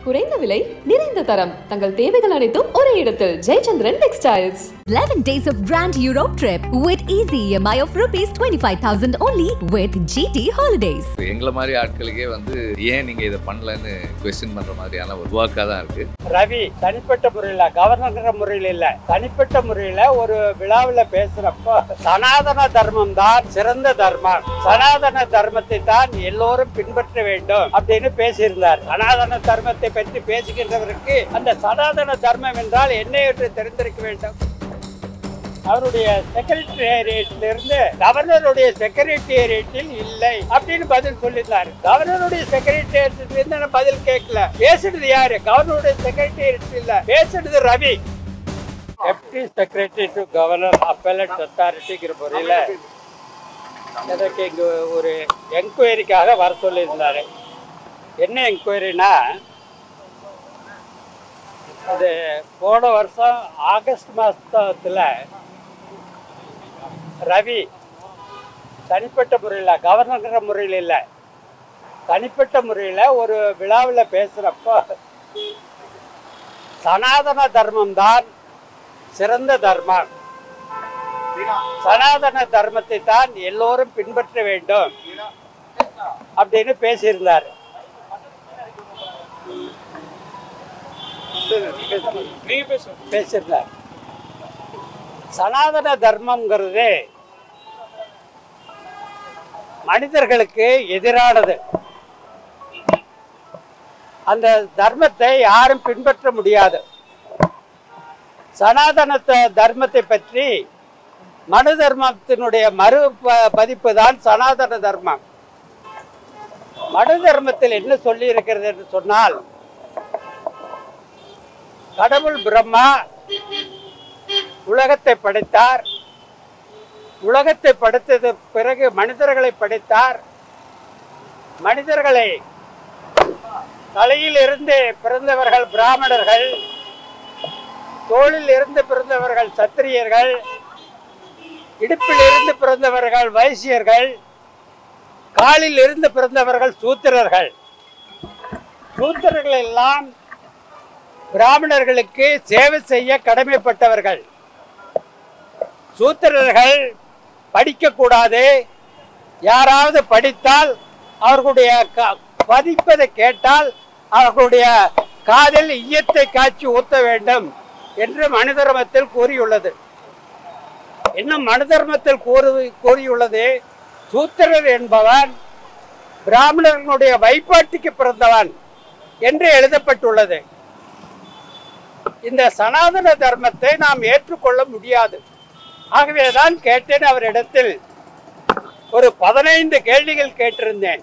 குறைந்த விலை நிறைந்த தரம் தங்கள் தேவைகள் அனைத்தும் ஒரே இடத்தில் Jayachandran textiles 11 days of Grand Europe trip with easy EMI of rupees 25,000 only with GT Holidays. எங்களை மாதிரி ஆட்களுக்கே வந்து ஏன் நீங்க இதை பண்ணலன்னு கொஸ்டின் பண்ற மாதிரியான ஒரு வாக்கா தான் இருக்கு ரவி தனிப்பட்ட முறையில் கவர்னர்ங்கிற முறையில் இல்ல தனிப்பட்ட முறையில் ஒரு விழாவில் பேசுறப்போ சனாதன தர்மம் தான் சிறந்த தர்மம் சனாதன தர்மத்தை தான் எல்லோரும் பின்பற்ற வேண்டும் அப்படின்னு பேசியிருந்தார் சனாதன தர்மத்தை பற்றி பேசுகின்றவருக்கு அந்த சனாதன தர்மம் என்றால் என்ன என்று தெரிந்திருக்க வேண்டும் அவருடைய செக்ரட்டேரியட்ல இருந்து கவர்னருடைய செக்ரட்டேரியட்டில் இல்லை அப்படின்னு பதில் சொல்லியிருந்தாரு கவர்னருடைய செக்ரட்டேரியட்ல இருந்து நான் பதில் கேட்கல பேசுறது யாரு கவர்னருடைய செக்ரட்டேரியட் இல்ல பேசுறது Ravi deputy secretary to governor appellate அத்தாரிட்டிங்கிற முறையில் எனக்கு இங்கே ஒரு என்கொயரிக்காக வர சொல்லியிருந்தாரு என்ன என்கொயரினா அது போன வருஷம் ஆகஸ்ட் மாதத்தில் ரவி தனிப்பட்ட முறையில் கவர்னர்ங்கிற முறையில் இல்லை தனிப்பட்ட முறையில் ஒரு விழாவில் பேசுகிறப்போ சனாதன தர்மம் தான் சிறந்த தர்மம் சனாதன தர்மத்தை தான் எல்லோரும் பின்பற்ற வேண்டும் அப்படின்னு பேசியிருந்தார் பேசியிருந்தார் சனாதன தர்மம்ங்கிறது மனிதர்களுக்கு எதிரானது அந்த தர்மத்தை யாரும் பின்பற்ற முடியாது சனாதன த- தர்மத்தை பற்றி மனு தர்மத்தினுடைய மறு ப- பதிப்பு தான் சனாதன தர்மம் மனு தர்மத்தில் என்ன சொல்லி இருக்கிறது என்று சொன்னால் கடவுள் பிரம்மா உலகத்தை படைத்தார் உலகத்தை படைத்தது பிறகு மனிதர்களை படைத்தார் மனிதர்களை தலையில் இருந்து பிறந்தவர்கள் பிராமணர்கள் தோளில் இருந்து பிறந்தவர்கள் சத்திரியர்கள் இடுப்பில் இருந்து பிறந்தவர்கள் வைசியர்கள் காலில் இருந்து பிறந்தவர்கள் சூத்திரர்கள் சூத்திரர்கள் எல்லாம் பிராமணர்களுக்கு சேவை செய்ய கடமைப்பட்டவர்கள் சூத்திரர்கள் படிக்கக்கூடாது யாராவது படித்தால் அவர்களுடைய க- பதிப்பதை கேட்டால் அவர்களுடைய காதில் ஈயத்தை காய்ச்சி ஊத்த வேண்டும் என்று மனு தர்மத்தில் கூறியுள்ளது இன்னும் மனு தர்மத்தில் கூறு கூறியுள்ளது சூத்திரர் என்பவன் பிராமணர்களுடைய வைப்பாட்டிக்கு பிறந்தவன் என்று எழுதப்பட்டுள்ளது இந்த சனாதன தர்மத்தை நாம் ஏற்றுக்கொள்ள முடியாது ஆகவேதான் கேட்டேன் அவரிடத்தில் ஒரு பதினைந்து கேள்விகள் கேட்டிருந்தேன்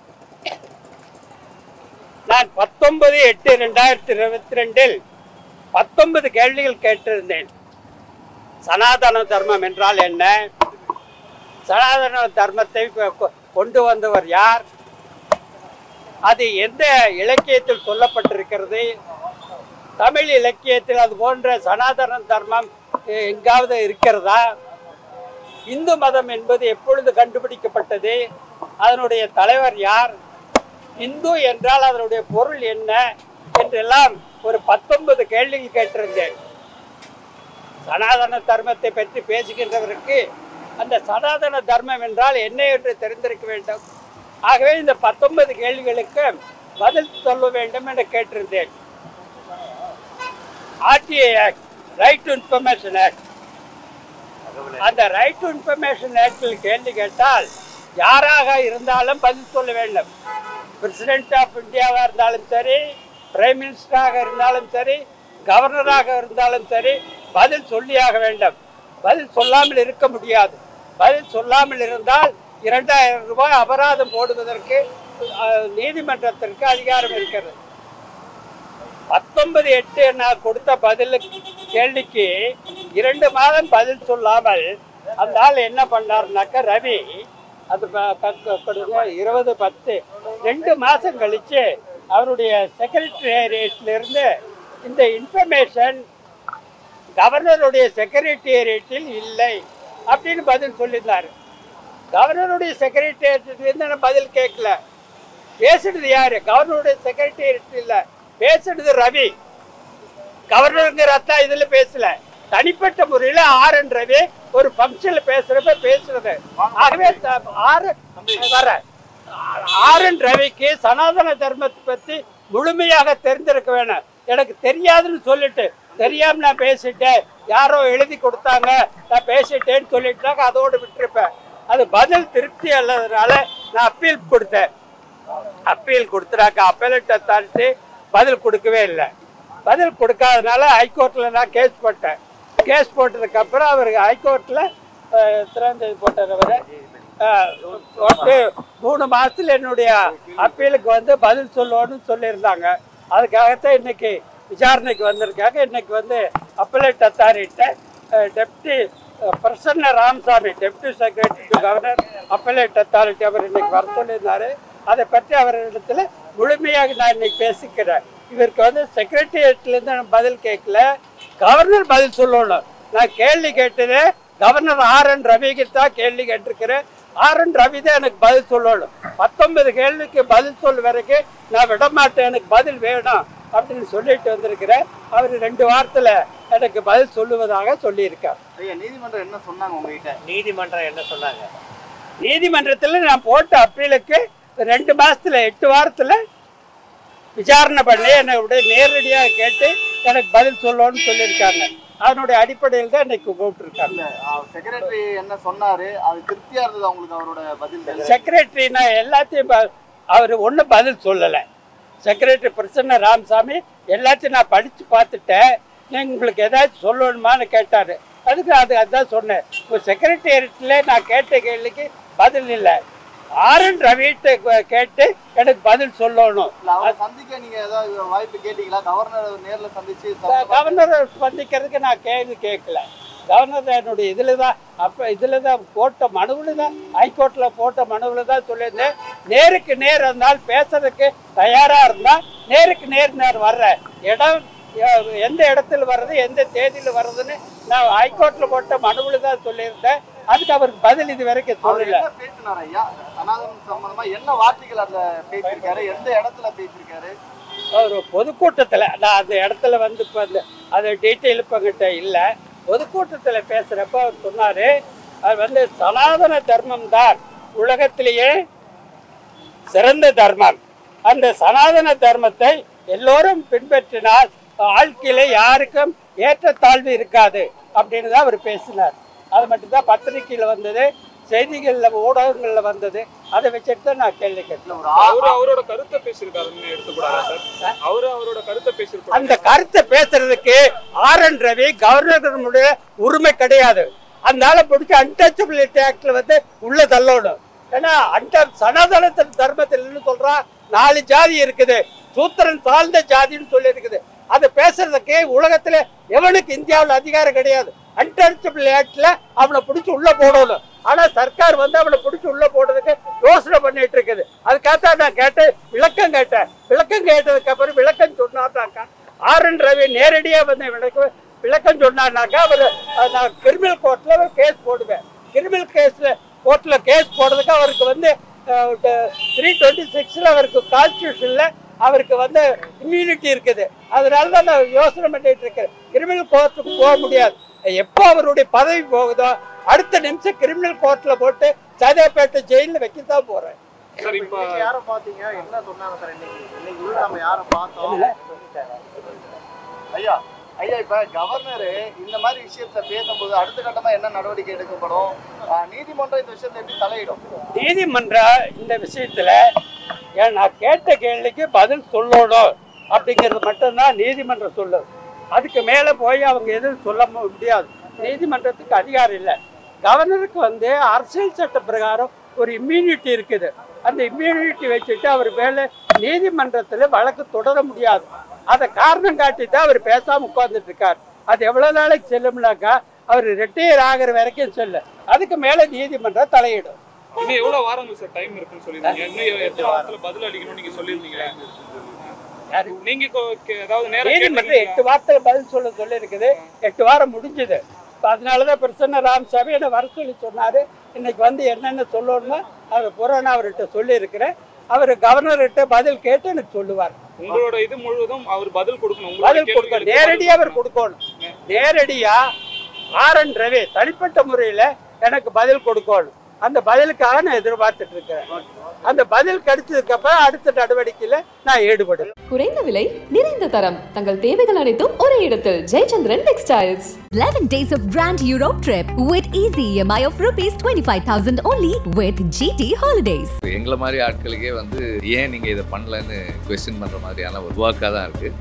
நான் பத்தொன்பது எட்டு ரெண்டாயிரத்தி இருபத்தி ரெண்டில் பத்தொன்பது கேள்விகள் கேட்டிருந்தேன் சனாதன தர்மம் என்றால் என்ன சனாதன தர்மத்தை கொ- கொ- கொண்டு வந்தவர் யார் அது எந்த இலக்கியத்தில் சொல்லப்பட்டிருக்கிறது தமிழ் இலக்கியத்தில் அது போன்ற சனாதன தர்மம் எ- எங்காவது இருக்கிறதா இந்து மதம் என்பது எப்பொழுது கண்டுபிடிக்கப்பட்டது அதனுடைய தலைவர் யார் இந்து என்றால் அதனுடைய பொருள் என்ன என்றெல்லாம் ஒரு பத்தொன்பது கேள்விகள் கேட்டிருந்தேன் சனாதன தர்மத்தை பற்றி பேசுகின்றவருக்கு அந்த சனாதன தர்மம் என்றால் என்ன என்று தெரிந்திருக்க வேண்டும் ஆகவே இந்த பத்தொன்பது கேள்விகளுக்கு பதில் சொல்ல வேண்டும் என்று கேட்டிருந்தேன் RTI act right to information act அந்த ரைட் டு இன்ஃபர்மேஷன் ஆக்டில் கேள்வி கேட்டால் யாராக இருந்தாலும் பதில் சொல்ல வேண்டும் பிரசிடென்ட் ஆஃப் இந்தியாவாக இருந்தாலும் சரி பிரைம் மினிஸ்டராக இருந்தாலும் சரி கவர்னராக இருந்தாலும் சரி பதில் சொல்லியாக வேண்டும் பதில் சொல்லாமல் இருக்க முடியாது பதில் சொல்லாமல் இருந்தால் இரண்டாயிரம் ரூபாய் அபராதம் போடுவதற்கு அஹ், நீதிமன்றத்திற்கு அதிகாரம் இருக்கிறது பத்தொன்பது எட்டு நான் கொடுத்த பதில் கேள்விக்கு இரண்டு மாதம் பதில் சொல்லாமல் அந்த ஆள் என்ன பண்ணாருனாக்க ரவி அது ப- பக்க- கொடுங்க இருபது பத்து ரெண்டு மாதம் கழிச்சு அவருடைய செக்ரட்டேரியட்ல இருந்து இந்த இன்ஃபர்மேஷன் கவர்னருடைய செக்ரட்டேரியட்டில் இல்லை அப்படின்னு பதில் சொல்லியிருந்தாரு கவர்னருடைய செக்ரட்டேரியட்லேருந்து நான் பதில் கேட்கல பேசுறது யாரு கவர்னருடைய செக்ரட்டேரியட் இல்லை பேசுனது ரவி கவர்னருங்கிற அத்தா இதுல பேசல தனிப்பட்ட முறையில ஆர் என் ரவி ஒரு ஃபங்க்ஷன்ல பேசுறப்ப பேசுறது ஆகவே த- ஆர் வர ஆர் என் ரவிக்கு சனாதன தர்மத்தை பத்தி முழுமையாக தெரிஞ்சிருக்க வேணும் எனக்கு தெரியாதுன்னு சொல்லிட்டு தெரியாம நான் பேசிட்டேன் யாரோ எழுதி கொடுத்தாங்க நான் பேசிட்டேன்னு சொல்லிட்டாங்க அதோடு விட்டுருப்பேன் அது பதில் திருப்தி அல்லதுனால நான் அப்பீல் கொடுத்தேன் அப்பீல் கொடுத்துறாக்க அப்பீலட்டை தாண்டி பதில் கொடுக்கவே இல்லை பதில் கொடுக்காதனால ஹைகோர்ட்டில் நான் கேஸ் போட்டேன் கேஸ் போட்டதுக்கப்புறம் அவர் ஹைகோர்ட்டில் திறந்து போட்டார் அவர் போட்டு மூணு மாதத்தில் என்னுடைய அப்பீலுக்கு வந்து பதில் சொல்லுவோன்னு சொல்லியிருந்தாங்க அதுக்காகத்தான் இன்னைக்கு விசாரணைக்கு வந்திருக்காங்க இன்னைக்கு வந்து appellate authority deputy Prasanna Ramasamy deputy secretary to governor appellate authority அவர் இன்னைக்கு வர சொல்லியிருந்தாரு அதை பற்றி அவரிடத்துல முழுமையாக நான் இன்னைக்கு பேசிக்கிறேன் இவருக்கு வந்து செக்ரட்டரியேட்லேருந்து நான் பதில் கேட்கல கவர்னர் பதில் சொல்லணும் நான் கேள்வி கேட்டது கவர்னர் ஆர் என் ரவிக்கு தான் கேள்வி கேட்டிருக்கிறேன் ஆர் என் ரவி தான் எனக்கு பதில் சொல்லணும் பத்தொன்பது கேள்விக்கு பதில் சொல்ல வரைக்கும் நான் விட மாட்டேன் எனக்கு பதில் வேணும் அப்படின்னு சொல்லிட்டு வந்திருக்கிறேன் அவர் ரெண்டு வாரத்தில் எனக்கு பதில் சொல்லுவதாக சொல்லியிருக்கார் ஐயா நீதிமன்றம் என்ன சொன்னாங்க உங்ககிட்ட நீதிமன்றம் என்ன சொன்னாங்க நீதிமன்றத்தில் நான் போட்ட அப்பீலுக்கு ரெண்டு மாசத்துல எட்டு வாரத்தில் விசாரணை பண்ணி என்னை விட நேரடியாக கேட்டு எனக்கு பதில் சொல்லணும்னு சொல்லியிருக்காங்க அதனுடைய அடிப்படையில் தான் இன்னைக்கு கூப்பிட்டுருக்காங்க செக்ரட்டரி என்ன சொன்னாரு அது திருப்தியா இருந்தது அவங்களுக்கு அவரோட பதில் செக்ரட்டரி நான் எல்லாத்தையும் ப- அவர் ஒன்றும் பதில் சொல்லலை செக்ரட்டரி பிரசன்ன ராமசாமி எல்லாத்தையும் நான் படித்து பார்த்துட்டேன் நீங்க உங்களுக்கு ஏதாச்சும் சொல்லணுமான்னு கேட்டார் அதுக்கு அது அதான் சொன்னேன் இப்போ செக்ரட்டேரியட்டில் நான் கேட்ட கேள்விக்கு பதில் இல்லை ஆர்என் ரவிட்ட கேட்டு எனக்கு பதில் சொல்லணும் இல்ல அவரை சந்திக்க நீங்க ஏதாவது வாய்ப்பு கேட்டீங்களா கவர்னர் நேர்ல சந்திச்சு கவர்னரை சந்திக்கிறதுக்கு நான் கேள்வி கேட்கல கவர்னர் என்னுடைய இதில் தான் அப்போ இதில் தான் போட்ட மனுவில் தான் ஹைகோர்ட்டில் போட்ட மனுவில் தான் சொல்லியிருந்தேன் நேருக்கு நேர் இருந்தால் பேசுறதுக்கு தயாராக இருந்தால் நேருக்கு நேர் நான் வர்றேன் இடம் எ- எந்த இடத்துல வர்றது எந்த தேதியில் வர்றதுன்னு நான் ஹைகோர்ட்டில் போட்ட மனுவில் தான் சொல்லியிருந்தேன் அதுக்கு அவருக்கு பதில் இது வரைக்கும் அவர் சொல்லல என்ன பேசினார் ஐயா சனாதனம் சம்பந்தமா என்ன வார்த்தைகள் அதுல பேசியிருக்காரு எந்த இடத்துல பேசியிருக்காரு ஒரு பொதுக்கூட்டத்தில் நான் அந்த இடத்துல வந்து இப்போ அந்த அது டீட்டெயில் இப்போ கிட்ட இல்லை பொதுக்கூட்டத்தில் பேசுகிறப்ப அவர் சொன்னார் அது வந்து சனாதன தர்மம் தான் உலகத்திலேயே சிறந்த தர்மம் அந்த சனாதன தர்மத்தை எல்லோரும் பின்பற்றினால் வாழ்க்கையில யாருக்கும் ஏற்றத்தாழ்வு இருக்காது அப்படின்னு தான் அவர் பேசினார் அது மட்டும்தான் பத்திரிக்கையில் வந்தது செய்திகளில் ஊடகங்களில் வந்தது அதை வச்சுட்டு தான் நான் கேள்வி கேட்டேன் இல்ல ஒரு அவரு அவரோட கருத்தை பேசியிருக்காருன்னு எடுத்துக்கூடாதா சார் அவரு அவரோட கருத்தை பேசியிருக்காரு அந்த கருத்தை பேசுறதுக்கு ஆர் என் ரவி கவர்னருடைய உரிமை கிடையாது அதனால பிடிச்ச அன்டச்சபிலிட்டி ஆக்ட்ல வந்து உள்ள தள்ளணும் ஏன்னா அந்த சனாதன தர்மத்தில் என்ன சொல்றா நாலு ஜாதி இருக்குது சூத்திரன் தாழ்ந்த ஜாதின்னு சொல்லி இருக்குது அதை பேசுறதுக்கு உலகத்துல எவனுக்கு இந்தியாவில் அதிகாரம் கிடையாது அன்டச்சபிள் ஆக்ட்ல அவனை பிடிச்சி உள்ள போடணும் ஆனா சர்க்கார் வந்து அவனை பிடிச்சி உள்ள போடுறதுக்கு யோசனை பண்ணிட்டு இருக்குது அதுக்காக நான் கேட்டேன் விளக்கம் கேட்டேன் விளக்கம் கேட்டதுக்கு அப்புறம் விளக்கம் சொன்னாட்டாக்கா ஆர் என் ரவி நேரடியா வந்து விளக்கம் விளக்கம் சொன்னார்னாக்கா அவர் நான் கிரிமினல் கோர்ட்ல ஒரு கேஸ் போடுவேன் கிரிமினல் கேஸ்ல கோர்ட்ல கேஸ் போடுறதுக்கு அவருக்கு வந்து த்ரீ டுவெண்ட்டி சிக்ஸ்ல அவருக்கு கான்ஸ்டியூஷன்ல அவருக்கு வந்து இம்யூனிட்டி இருக்குது அதனால தான் நான் யோசனை பண்ணிட்டு இருக்கேன் கிரிமினல் கோர்ட்டுக்கு போக முடியாது எப்போ அவருடைய பதவி போகுதோ அடுத்த நிமிஷம் கிரிமினல் கோர்ட்ல போட்டு சதையப்பேட்டை ஜெயிலில் வைக்க தான் போறேன் சார் இப்ப இன்னைக்கு யாரை பாத்தீங்க என்ன சொன்னாங்க சார் இன்னைக்கு இன்னைக்கு உள்ள நம்ம யாரை பார்த்தோம் ஐயா ஐயா இப்ப கவர்னர் இந்த மாதிரி விஷயத்த பேசும்போது அடுத்த கட்டமா என்ன நடவடிக்கை எடுக்கப்படும் ஆஹ் நீதிமன்றம் இந்த விஷயத்தை எப்படி தலையிடும் நீதிமன்றம் இந்த விஷயத்துல ஏன் நான் கேட்ட கேள்விக்கு பதில் சொல்லணும் அப்படிங்கிறது மட்டும்தான் நீதிமன்றம் சொல்லுது அதுக்கு மேலே போய் அவங்க எதுவும் சொல்ல முடியாது நீதிமன்றத்துக்கு அதிகாரம் இல்லை கவர்னருக்கு வந்து அரசியல் சட்ட பிரகாரம் ஒரு இம்யூனிட்டி இருக்குது அந்த இம்யூனிட்டி வச்சுட்டு அவர் மேலே நீதிமன்றத்தில் வழக்கு தொடர முடியாது அதை காரணம் காட்டி தான் அவர் பேசாமல் உட்கார்ந்துட்டு இருக்கார் அது எவ்வளோ நாளைக்கு செல்லும்னாக்கா அவர் ரிட்டையர் ஆகிற வரைக்கும் செல்லும் அதுக்கு மேலே நீதிமன்றம் தலையிடும் இன்னும் எவ்வளவு வாரங்கள் சார் டைம் இருக்குன்னு சொல்லிருந்தீங்க இன்னும் எத்தனை வாரத்துல பதில் அளிக்கணும்னு நீங்க சொல்லியிருந்தீங்க நீங்க கொ- கே- ஏதாவது நேரம் நீதிமன்றம் கேட்டீங்களா? எட்டு வாரத்தில் பதில் சொல்ல சொல்லியிருக்குது எட்டு வாரம் முடிஞ்சுது இப்போ அதனால தான் பிரசன்ன ராமசாமி என்னை வர சொல்லி சொன்னார் இன்னைக்கு வந்து என்னென்ன சொல்லணுமோ அதை பூரா நான் அவர்கிட்ட சொல்லியிருக்கிறேன் அவர் கவர்னர்கிட்ட பதில் கேட்டு எனக்கு சொல்லுவார் உங்களோட இது முழுவதும் அவர் பதில் கொடுக்கணும் உங்களோட பதில் கொடுக்க கேள்விகளுக்கு நேரடியா அவர் பதில் கொடுக்கணும் நேரடியா ஆர் என் ரவி தனிப்பட்ட முறையில எனக்கு பதில் கொடுக்கணும் அந்த பதிலுக்காக நான் எதிர்பார்த்துட்டு இருக்கிறேன் அந்த பதில் கிடைச்சதுக்கு அப்புறம் அடுத்த நடவடிக்கையில நான் ஈடுபடுவேன் குறைந்த விலை நிறைந்த தரம் தங்கள் தேவைகள் அனைத்தும் ஒரே இடத்தில் Jayachandran textiles 11 days of Grand Europe trip with easy EMI of rupees 25,000 only with GT Holidays. எங்களை மாதிரி ஆட்களுக்கே வந்து ஏன் நீங்கள் இதை பண்ணலன்னு கொஸ்டின் பண்ணுற மாதிரியான ஒரு ஒர்க்காக தான் இருக்குது